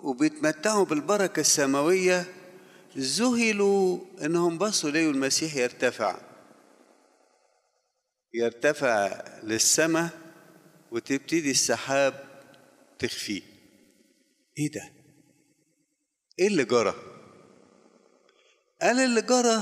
وبيتمتعوا بالبركة السماوية ذهلوا انهم بصوا ليه المسيح يرتفع يرتفع للسماء وتبتدي السحاب تخفيه ايه ده ايه اللي جرى قال اللي جرى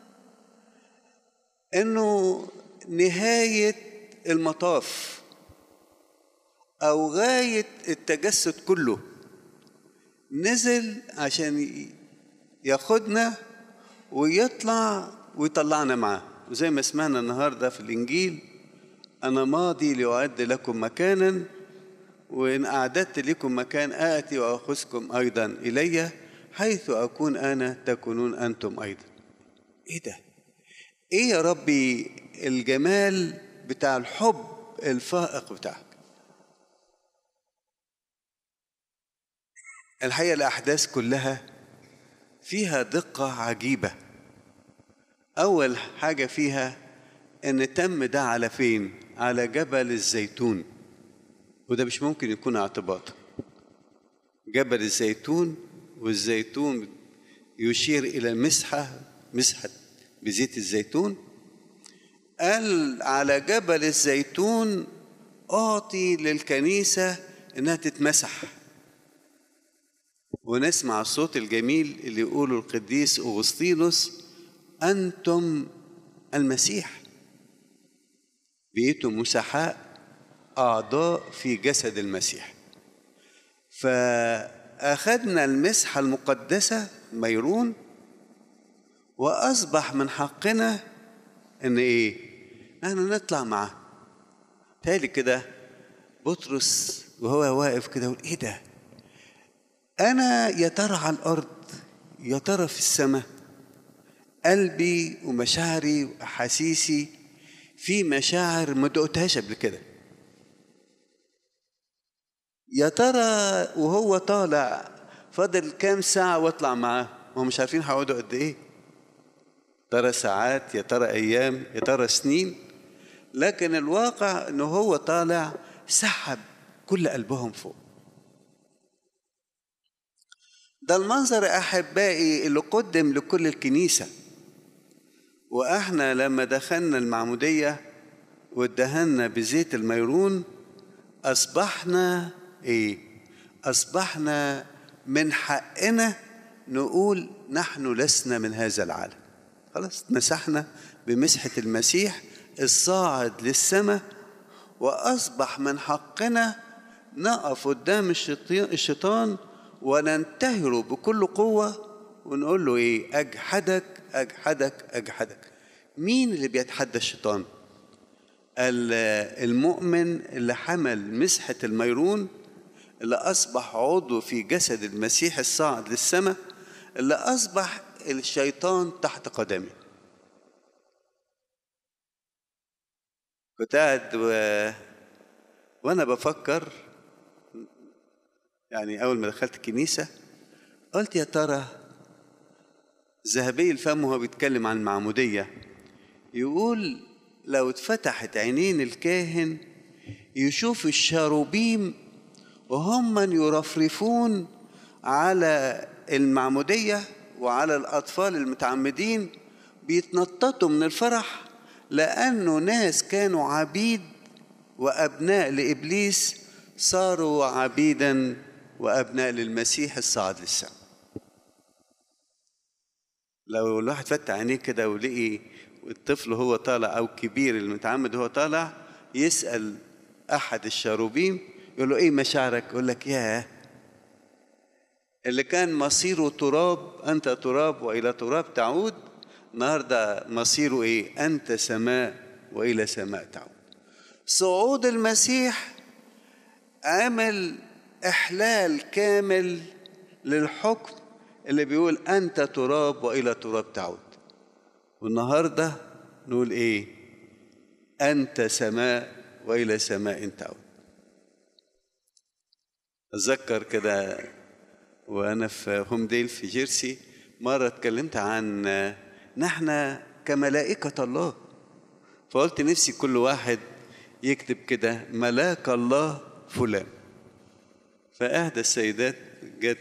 انه نهايه المطاف او غايه التجسد كله نزل عشان ياخدنا ويطلع ويطلعنا معاه وزي ما سمعنا النهارده في الانجيل انا ماضي لاعد لكم مكانا وان اعددت لكم مكان اتي واخذكم ايضا الي حيث اكون انا تكونون انتم ايضا ايه ده ايه يا ربي الجمال بتاع الحب الفائق بتاعك الحقيقه الاحداث كلها فيها دقه عجيبه اول حاجه فيها ان تم ده على فين على جبل الزيتون وده مش ممكن يكون اعتباط جبل الزيتون والزيتون يشير الى مسحه مسحه بزيت الزيتون قال على جبل الزيتون اعطي للكنيسه انها تتمسح ونسمع الصوت الجميل اللي يقوله القديس اغسطينوس انتم المسيح بقيتم مسحاء اعضاء في جسد المسيح فاخذنا المسحه المقدسه ميرون واصبح من حقنا ان ايه نحن نطلع معاه تالي كده بطرس وهو واقف كده يقول ايه ده انا يا ترى على الارض يا ترى في السماء قلبي ومشاعري واحاسيسي في مشاعر ما دقتهاش قبل كده يا ترى وهو طالع فاضل كام ساعة واطلع معاه وهم مش عارفين هيقعدوا قد ايه ترى ساعات يا ترى ايام يا ترى سنين لكن الواقع انه هو طالع سحب كل قلبهم فوق ده المنظر احبائي اللي قدم لكل الكنيسه واحنا لما دخلنا المعموديه وادهنا بزيت الميرون اصبحنا ايه اصبحنا من حقنا نقول نحن لسنا من هذا العالم خلاص مسحنا بمسحه المسيح الصاعد للسماء واصبح من حقنا نقف قدام الشيطان وننتهره بكل قوه ونقول له ايه اجحدك اجحدك اجحدك مين اللي بيتحدى الشيطان المؤمن اللي حمل مسحه الميرون اللي اصبح عضو في جسد المسيح الصاعد للسماء اللي اصبح الشيطان تحت قدمه كنت قاعد و... وانا بفكر يعني اول ما دخلت الكنيسه قلت يا ترى ذهبي الفم وهو بيتكلم عن المعموديه يقول لو اتفتحت عينين الكاهن يشوف الشاروبيم وهم يرفرفون على المعموديه وعلى الاطفال المتعمدين بيتنططوا من الفرح لانه ناس كانوا عبيد وابناء لابليس صاروا عبيدا وابناء للمسيح الصاعد للسماء لو الواحد فتح عينيه كده ولقي الطفل هو طالع او كبير المتعمد هو طالع يسال احد الشاروبيم يقول له ايه مشاعرك يقول لك ياه اللي كان مصيره تراب انت تراب والى تراب تعود النهارده مصيره ايه انت سماء والى سماء تعود صعود المسيح عمل احلال كامل للحكم اللي بيقول انت تراب والى تراب تعود والنهارده نقول ايه انت سماء والى سماء تعود اتذكر كده وانا في هوم ديل في جيرسي مره اتكلمت عن نحن كملائكه الله فقلت نفسي كل واحد يكتب كده ملاك الله فلان فاحدى السيدات جت